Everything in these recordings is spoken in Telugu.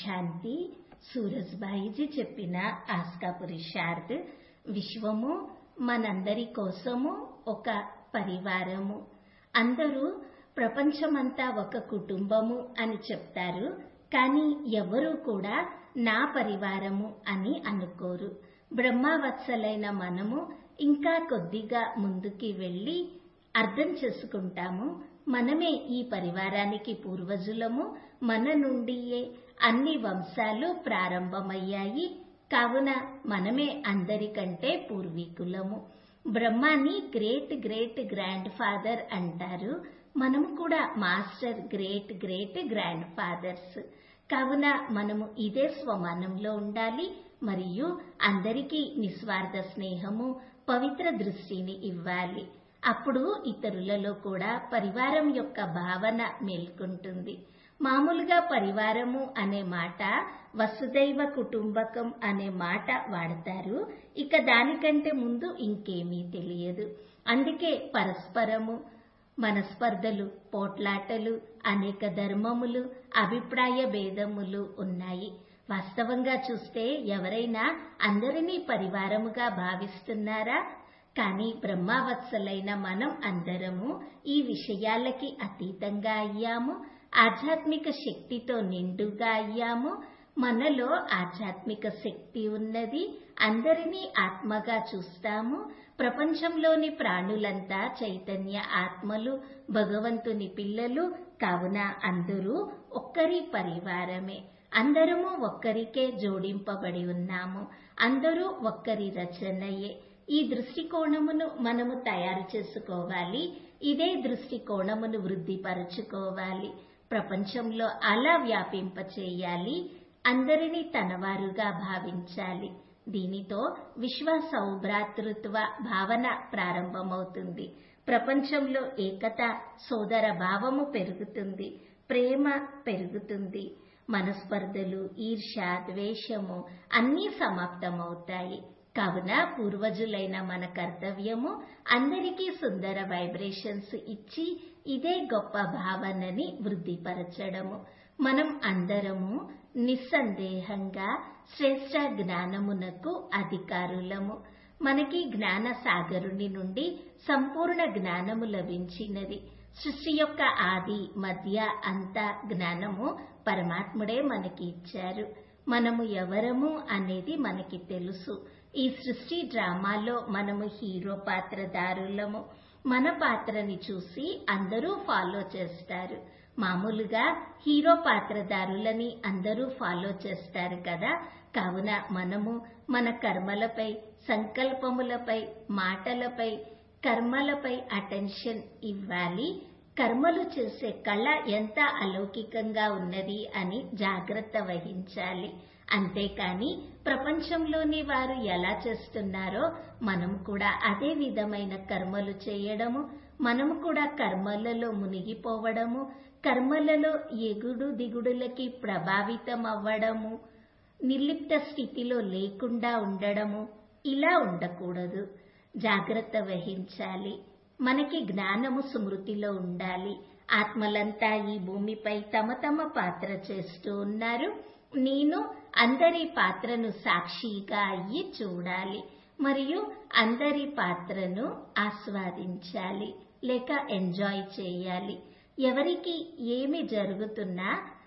శాంతి సూరజ్బాయిజీ చెప్పిన ఆస్కా పురుషార్థ్ విశ్వము మనందరి కోసము ఒక పరివారము అందరూ ప్రపంచమంతా ఒక కుటుంబము అని చెప్తారు కానీ ఎవరూ కూడా నా పరివారము అని అనుకోరు బ్రహ్మవత్సలైన మనము ఇంకా కొద్దిగా ముందుకి వెళ్ళి అర్థం చేసుకుంటాము మనమే ఈ పరివారానికి పూర్వజులము మన నుండియే అన్ని వంశాలు ప్రారంభమయ్యాయి కావున మనమే అందరికంటే పూర్వీకులము బ్రహ్మాని గ్రేట్ గ్రేట్ గ్రాండ్ ఫాదర్ అంటారు మనము కూడా master great great grand fathers కావున మనము ఇదే స్వమానంలో ఉండాలి మరియు అందరికీ నిస్వార్థ స్నేహము పవిత్ర దృష్టిని ఇవ్వాలి అప్పుడు ఇతరులలో కూడా పరివారం యొక్క భావన మేల్కొంటుంది మామూలుగా పరివారము అనే మాట వసుదైవ కుటుంబకం అనే మాట వాడతారు ఇక దానికంటే ముందు ఇంకేమీ తెలియదు అందుకే పరస్పరము మనస్పర్ధలు పోట్లాటలు అనేక ధర్మములు అభిప్రాయ భేదములు ఉన్నాయి వాస్తవంగా చూస్తే ఎవరైనా అందరినీ పరివారముగా భావిస్తున్నారా కానీ బ్రహ్మవత్సలైన మనం అందరము ఈ విషయాలకి అతీతంగా అయ్యాము ఆధ్యాత్మిక శక్తితో నిండుగా అయ్యాము మనలో ఆధ్యాత్మిక శక్తి ఉన్నది అందరినీ ఆత్మగా చూస్తాము ప్రపంచంలోని ప్రాణులంతా చైతన్య ఆత్మలు భగవంతుని పిల్లలు కావున అందరూ ఒక్కరి పరివారమే అందరము ఒక్కరికే జోడింపబడి ఉన్నాము అందరూ ఒక్కరి రచనయే ఈ దృష్టికోణమును మనము తయారు చేసుకోవాలి ఇదే దృష్టికోణమును వృద్ధిపరచుకోవాలి ప్రపంచంలో అలా వ్యాపింపచేయాలి అందరినీ తనవారుగా భావించాలి దీనితో విశ్వ సౌభ్రాతృత్వ భావన ప్రారంభమవుతుంది ప్రపంచంలో ఏకత సోదర భావము పెరుగుతుంది ప్రేమ పెరుగుతుంది మనస్పర్ధలు ఈర్ష ద్వేషము అన్నీ సమాప్తమవుతాయి కావున పూర్వజులైన మన కర్తవ్యము అందరికీ సుందర వైబ్రేషన్స్ ఇచ్చి ఇదే గొప్ప భావనని వృద్ధిపరచడము మనం అందరము నిస్సందేహంగా శ్రేష్ట జ్ఞానమునకు అధికారులము మనకి జ్ఞాన సాగరుని నుండి సంపూర్ణ జ్ఞానము లభించినది సృష్టి యొక్క ఆది మధ్య అంత జ్ఞానము పరమాత్ముడే మనకి ఇచ్చారు మనము ఎవరము అనేది మనకి తెలుసు ఈ సృష్టి డ్రామాలో మనము హీరో పాత్రదారులము మన పాత్రని చూసి అందరూ ఫాలో చేస్తారు మామూలుగా హీరో పాత్రదారులని అందరూ ఫాలో చేస్తారు కదా కావున మనము మన కర్మలపై సంకల్పములపై మాటలపై కర్మలపై అటెన్షన్ ఇవ్వాలి కర్మలు చేసే కళ ఎంత అలౌకికంగా ఉన్నది అని జాగ్రత్త వహించాలి అంతేకాని ప్రపంచంలోని వారు ఎలా చేస్తున్నారో మనం కూడా అదే విధమైన కర్మలు చేయడము మనము కూడా కర్మలలో మునిగిపోవడము కర్మలలో ఎగుడు దిగుడులకి ప్రభావితం అవ్వడము నిర్లిప్త స్థితిలో లేకుండా ఉండడము ఇలా ఉండకూడదు జాగ్రత్త వహించాలి మనకి జ్ఞానము స్మృతిలో ఉండాలి ఆత్మలంతా ఈ భూమిపై తమ తమ పాత్ర చేస్తూ ఉన్నారు నేను అందరి పాత్రను సాక్షిగా అయ్యి చూడాలి మరియు అందరి పాత్రను ఆస్వాదించాలి లేక ఎంజాయ్ చేయాలి ఎవరికి ఏమి జరుగుతున్నా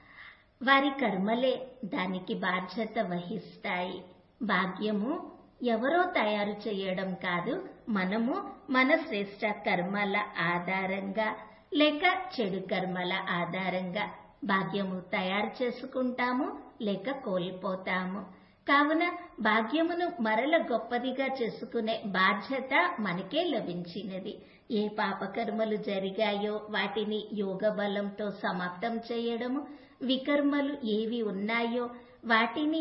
వారి కర్మలే దానికి బాధ్యత వహిస్తాయి భాగ్యము ఎవరో తయారు చేయడం కాదు మనము మన శ్రేష్ట కర్మల ఆధారంగా లేక చెడు కర్మల ఆధారంగా భాగ్యము తయారు చేసుకుంటాము లేక కోల్పోతాము కావున భాగ్యమును మరల గొప్పదిగా చేసుకునే బాధ్యత మనకే లభించినది ఏ పాపకర్మలు జరిగాయో వాటిని యోగ బలంతో సమాప్తం చేయడము వికర్మలు ఏవి ఉన్నాయో వాటిని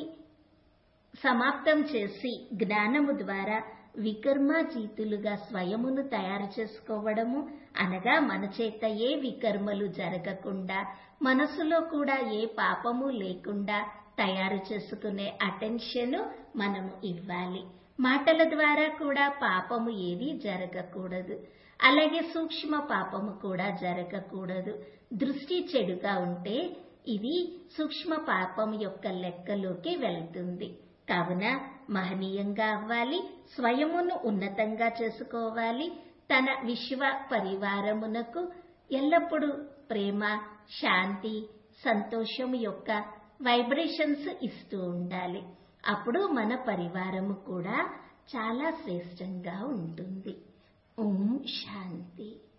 సమాప్తం చేసి జ్ఞానము ద్వారా వికర్మాజీతులుగా స్వయమును తయారు చేసుకోవడము అనగా మన చేత ఏ వికర్మలు జరగకుండా మనసులో కూడా ఏ పాపము లేకుండా తయారు చేసుకునే అటెన్షన్ మనము ఇవ్వాలి మాటల ద్వారా కూడా పాపము ఏది జరగకూడదు అలాగే సూక్ష్మ పాపము కూడా జరగకూడదు దృష్టి చెడుగా ఉంటే ఇది సూక్ష్మ పాపం యొక్క లెక్కలోకి వెళ్తుంది కావున మహనీయంగా అవ్వాలి స్వయమును ఉన్నతంగా చేసుకోవాలి తన విశ్వ పరివారమునకు ఎల్లప్పుడూ ప్రేమ శాంతి సంతోషం యొక్క వైబ్రేషన్స్ ఇస్తూ ఉండాలి అప్పుడు మన పరివారము కూడా చాలా శ్రేష్టంగా ఉంటుంది ఓం శాంతి